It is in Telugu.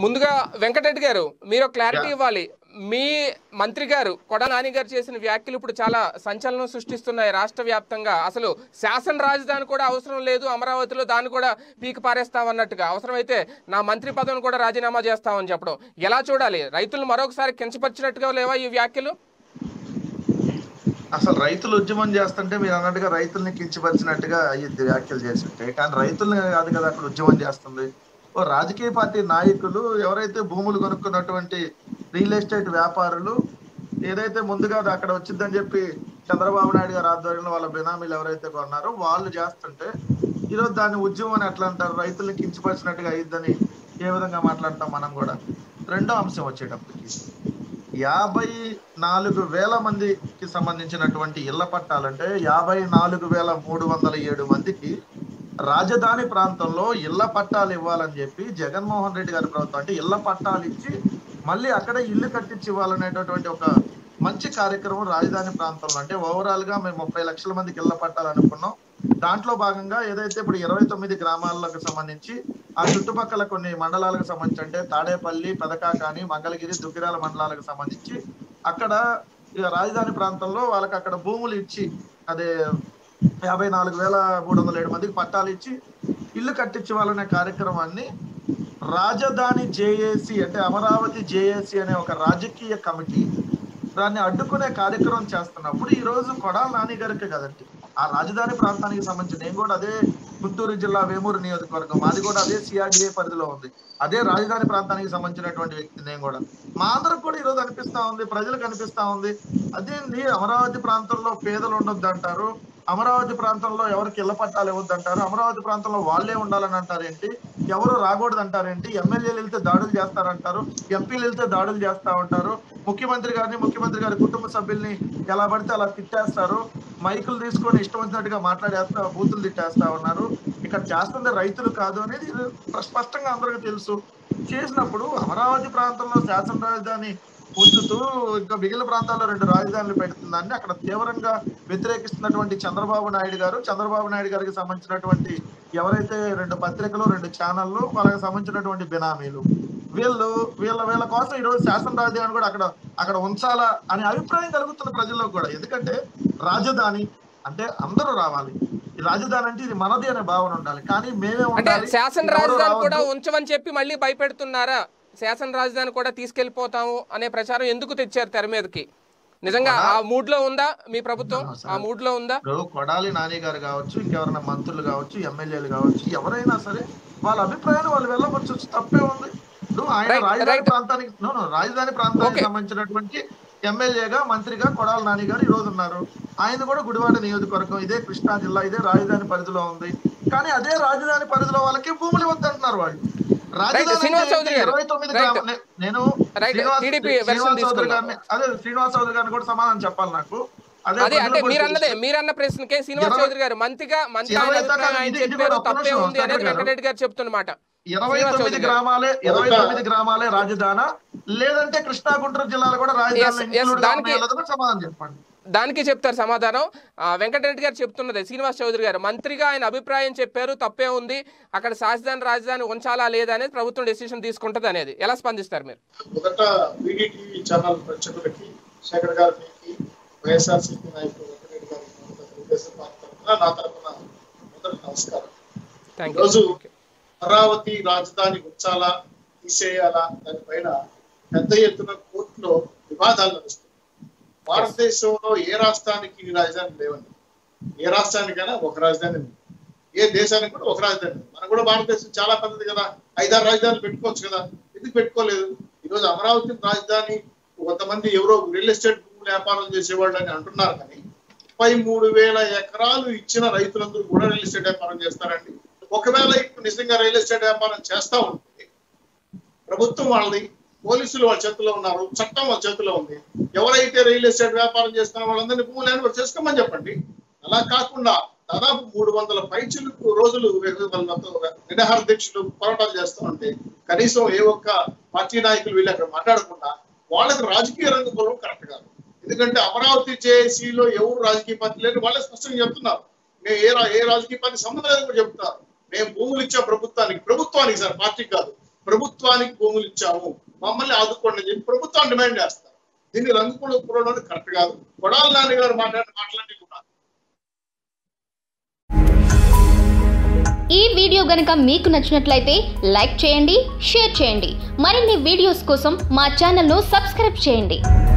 ముందుగా వెంకటరెడ్డి గారు మీరు ఒక క్లారిటీ ఇవ్వాలి మీ మంత్రి గారు కొడ నాని గారు చేసిన వ్యాఖ్యలు ఇప్పుడు చాలా సంచలనం సృష్టిస్తున్నాయి రాష్ట్ర వ్యాప్తంగా అసలు శాసన రాజధాని కూడా అవసరం లేదు అమరావతిలో దాన్ని కూడా పీకి పారేస్తామన్నట్టుగా అవసరమైతే నా మంత్రి పదవిని కూడా రాజీనామా చేస్తామని చెప్పడం ఎలా చూడాలి రైతులు మరొకసారి కించపరిచినట్టుగా లేవా ఈ వ్యాఖ్యలు అసలు రైతులు ఉద్యమం చేస్తుంటే మీరు అన్నట్టుగా రైతుల్ని కించపరిచినట్టుగా అయ్యింది వ్యాఖ్యలు చేస్తుంటే కానీ రైతుల్ని కాదు కదా అక్కడ ఉద్యమం చేస్తుంది ఓ రాజకీయ పార్టీ నాయకులు ఎవరైతే భూములు కొనుక్కున్నటువంటి రియల్ ఎస్టేట్ వ్యాపారులు ఏదైతే ముందుగా అది అక్కడ వచ్చిందని చెప్పి చంద్రబాబు నాయుడు గారి ఆధ్వర్యంలో వాళ్ళ బినామీలు ఎవరైతే కొన్నారో వాళ్ళు చేస్తుంటే ఈరోజు దాన్ని ఉద్యమం అని ఎట్లా అంటారు రైతుల్ని కించపరిచినట్టుగా అయ్యిద్దని ఏ విధంగా మాట్లాడతాం మనం కూడా రెండో అంశం వచ్చేటప్పటికి యాభై నాలుగు వేల మందికి సంబంధించినటువంటి ఇళ్ల పట్టాలంటే యాభై నాలుగు వేల మూడు వందల ఏడు మందికి రాజధాని ప్రాంతంలో ఇళ్ల పట్టాలు ఇవ్వాలని చెప్పి జగన్మోహన్ రెడ్డి గారి ప్రభుత్వం అంటే ఇళ్ల పట్టాలు ఇచ్చి మళ్ళీ అక్కడ ఇల్లు కట్టించి ఇవ్వాలనేటటువంటి ఒక మంచి కార్యక్రమం రాజధాని ప్రాంతంలో అంటే ఓవరాల్ గా మేము ముప్పై లక్షల మందికి ఇళ్ల పట్టాలనుకున్నాం దాంట్లో భాగంగా ఏదైతే ఇప్పుడు ఇరవై తొమ్మిది గ్రామాలకు సంబంధించి ఆ చుట్టుపక్కల కొన్ని మండలాలకు సంబంధించి అంటే తాడేపల్లి పెదకాకాని మంగళగిరి దుగ్గిరాల మండలాలకు సంబంధించి అక్కడ ఇక రాజధాని ప్రాంతంలో వాళ్ళకి అక్కడ భూములు ఇచ్చి అదే యాభై నాలుగు వేల మూడు వందల ఏడు మందికి పట్టాలు ఇచ్చి ఇల్లు కట్టించి వాళ్ళనే కార్యక్రమాన్ని రాజధాని జేఏసి అంటే అమరావతి జేఏసి అనే ఒక రాజకీయ కమిటీ దాన్ని అడ్డుకునే కార్యక్రమం చేస్తున్నప్పుడు ఈ రోజు కొడాల నాని గారికి కదండి ఆ రాజధాని ప్రాంతానికి సంబంధించి నేను కూడా అదే గుంటూరు జిల్లా వేమూరు నియోజకవర్గం మాది కూడా అదే సిఆర్డిఏ పరిధిలో ఉంది అదే రాజధాని ప్రాంతానికి సంబంధించినటువంటి వ్యక్తి నేను కూడా మా అందరికి కూడా ఈరోజు అనిపిస్తా ఉంది ప్రజలకు అనిపిస్తా ఉంది అదేంది అమరావతి ప్రాంతంలో పేదలు ఉండొద్దు అంటారు అమరావతి ప్రాంతంలో ఎవరికి ఇళ్ల పట్టాలు ఇవ్వద్దు అంటారు అమరావతి ప్రాంతంలో వాళ్ళే ఉండాలని అంటారేంటి ఎవరు రాకూడదు అంటారేంటి ఎమ్మెల్యేలు వెళ్తే దాడులు చేస్తారంటారు ఎంపీలు వెళ్తే దాడులు చేస్తా ఉంటారు ముఖ్యమంత్రి గారిని ముఖ్యమంత్రి గారి కుటుంబ సభ్యుల్ని ఎలా పడితే అలా తిట్టేస్తారు మైకులు తీసుకొని ఇష్టం వచ్చినట్టుగా మాట్లాడేస్తా బూతులు తిట్టేస్తా ఉన్నారు ఇక్కడ చేస్తుంది రైతులు కాదు అనేది ఇది స్పష్టంగా అందరికీ తెలుసు చేసినప్పుడు అమరావతి ప్రాంతంలో శాసన రాజధాని ఉంచుతూ ఇంకా మిగిలిన ప్రాంతాల్లో రెండు రాజధానులు పెడుతుందని అక్కడ తీవ్రంగా వ్యతిరేకిస్తున్నటువంటి చంద్రబాబు నాయుడు గారు చంద్రబాబు నాయుడు గారికి సంబంధించినటువంటి ఎవరైతే రెండు పత్రికలు రెండు ఛానళ్ళు వాళ్ళకి సంబంధించినటువంటి బినామీలు వీళ్ళు వీళ్ళ వీళ్ళ కోసం ఈ రోజు శాసన రాజధాని కూడా అక్కడ అక్కడ ఉంచాలా అనే అభిప్రాయం కలుగుతున్న ప్రజల్లో కూడా ఎందుకంటే రాజధాని అంటే అందరూ రావాలి ఈ రాజధాని అంటే ఇది మనది అనే భావన ఉండాలి కానీ మేమే అంటే ఉండాలి శాసన ఎవరు రాజధాని కూడా రావద్దు. ఉంచమని చెప్పి మళ్ళీ భయపెడుతున్నారా శాసన రాజధాని కూడా తీసుకెళ్లిపోతాము అనే ప్రచారం ఎందుకు తెచ్చారు తెర మీదకి నిజంగా ఆ మూడ్ లో ఉందా మీ ప్రభుత్వం ఆ మూడ్ లో ఉందా ఇప్పుడు కొడాలి నాని గారు కావచ్చు ఇంకెవరైనా మంత్రులు కావచ్చు ఎమ్మెల్యేలు కావచ్చు ఎవరైనా సరే వాళ్ళ అభిప్రాయాలు వాళ్ళు వెళ్ళవచ్చు తప్పే ఉంది ఇప్పుడు ఆయన Right, రాజధాని right. ప్రాంతానికి no, no, రాజధాని ప్రాంతానికి Okay. సంబంధించినటువంటి ఎమ్మెల్యేగా మంత్రిగా కొడాలి నాని గారు ఈ రోజు ఉన్నారు ఆయన కూడా గుడివాడ నియోజకవర్గం ఇదే కృష్ణా జిల్లా ఇదే రాజధాని పరిధిలో ఉంది కానీ అదే రాజధాని పరిధిలో వాళ్ళకి భూములు ఇవ్వద్దంటున్నారు వాళ్ళు రాజధాని శ్రీనివాస్ అంటే చౌదరి గారు. ఇరవై తొమ్మిది Right. గ్రామ- నే- నేను Right. Srinivas TDP version Srinivas Chowdary తీసుకుందాం. గారిని అదే శ్రీనివాస్ చౌదరి గారిని కూడా సమాధానం చెప్పాలి నాకు అదే ప్రజలు అంటే కూడా మీరు అన్నదే తెలుసు. మీరన్న ప్రశ్నకే శ్రీనివాస్ ఇరవై- చౌదరి గారు మంత్రిగా మంత్రి ఆయన ఇరవై అభిప్రాయం దాకా ఆయన ఇది- ఇది చెప్పారు కూడా ఒక్క తప్పే నిమిషం, ఉంది అనేది చంద్ర గారు. వెంకటరెడ్డి గారు చెప్తున్నమాట ఇరవై శ్రీనివాస్ తొమ్మిది చౌదరి గారు. గ్రామాలే ఇరవై ఒక- తొమ్మిది గ్రామాలే రాజధాన లేదంటే కృష్ణా గుంటూరు జిల్లాలో కూడా Yes, yes, రాజధాని దానికి- సమాధానం చెప్పండి దానికి చెప్తారు సమాధానం ఆ, వెంకటరెడ్డి గారు చెప్తున్నది శ్రీనివాస్ చౌదరి గారు మంత్రిగా ఆయన అభిప్రాయం చెప్పారు తప్పే ఉంది అక్కడ శాసన రాజధాని ఉంచాలా లేదా అనేది ప్రభుత్వం డెసిషన్ తీసుకుంటది అనేది ఎలా స్పందిస్తారు మీరు మొదట బీడీటీవీ ఛానల్ ప్రేక్షకులకి శేఖర్ గారికి వైఎస్ఆర్సీపీ నాయకులు వెంకటరెడ్డి గారికి మొదట తెలుగుదేశం పార్టీ తరఫున నా తరఫున మొదటి నమస్కారం థ్యాంక్ ఈరోజు యూ అమరావతి రాజధాని ఉంచాలా తీసేయాలా దానిపైన పెద్ద ఎత్తున కోర్టులో వివాదాలు నడుస్తున్నాయి భారతదేశంలో ఏ రాష్ట్రానికి ఇన్ని రాజధాని లేవండి ఏ రాష్ట్రానికైనా ఒక రాజధాని ఉంది ఏ దేశానికి కూడా ఒక రాజధాని ఉంది మనం కూడా భారతదేశం చాలా పెద్దది కదా ఐదారు రాజధానులు పెట్టుకోవచ్చు కదా ఎందుకు పెట్టుకోలేదు ఈరోజు అమరావతి రాజధాని కొంతమంది ఎవరో రియల్ ఎస్టేట్ భూములు వ్యాపారం చేసేవాళ్ళు అని అంటున్నారు కానీ ముప్పై మూడు వేల ఎకరాలు ఇచ్చిన రైతులందరూ కూడా రియల్ ఎస్టేట్ వ్యాపారం చేస్తారండి ఒకవేళ ఇప్పుడు నిజంగా రియల్ ఎస్టేట్ వ్యాపారం చేస్తా ఉంటే ప్రభుత్వం వాళ్ళది పోలీసులు వాళ్ళ చేతిలో ఉన్నారు చట్టం వాళ్ళ చేతిలో ఉంది ఎవరైతే రియల్ ఎస్టేట్ వ్యాపారం చేస్తున్న వాళ్ళందరినీ భూములు ఏర్పాటు చేసుకోమని చెప్పండి అలా కాకుండా దాదాపు మూడు వందల పైచులకు రోజులు వాళ్ళతో నిరాహార దీక్షలు పోరాటాలు చేస్తుంటే కనీసం ఏ ఒక్క పార్టీ నాయకులు వీళ్ళు అక్కడ మాట్లాడకుండా వాళ్ళకి రాజకీయ రంగం పొలం కరెక్ట్ కాదు ఎందుకంటే అమరావతి జేఏసీలో ఎవరు రాజకీయ పార్టీ లేని వాళ్ళే స్పష్టంగా చెప్తున్నారు మేము ఏ రా- ఏ రాజకీయ పార్టీ సంబంధం లేదని కూడా చెప్తున్నారు మేము భూములు ఇచ్చే ప్రభుత్వానికి ప్రభుత్వానికి సార్ పార్టీ కాదు ప్రభుత్వానికి భూములు ఇచ్చాము మమ్మల్ని ఆదుకోండి అని చెప్పి ప్రభుత్వం డిమాండ్ చేస్తారు దీన్ని రంగు కూడా ఒప్పుకోవడం కరెక్ట్ కాదు కొడాల నాని గారు మాట్లాడిన మాటలన్నీ కూడా ఈ వీడియో గనుక మీకు నచ్చినట్లయితే లైక్ చేయండి షేర్ చేయండి మరిన్ని వీడియోస్ కోసం మా ఛానల్ను సబ్స్క్రైబ్ చేయండి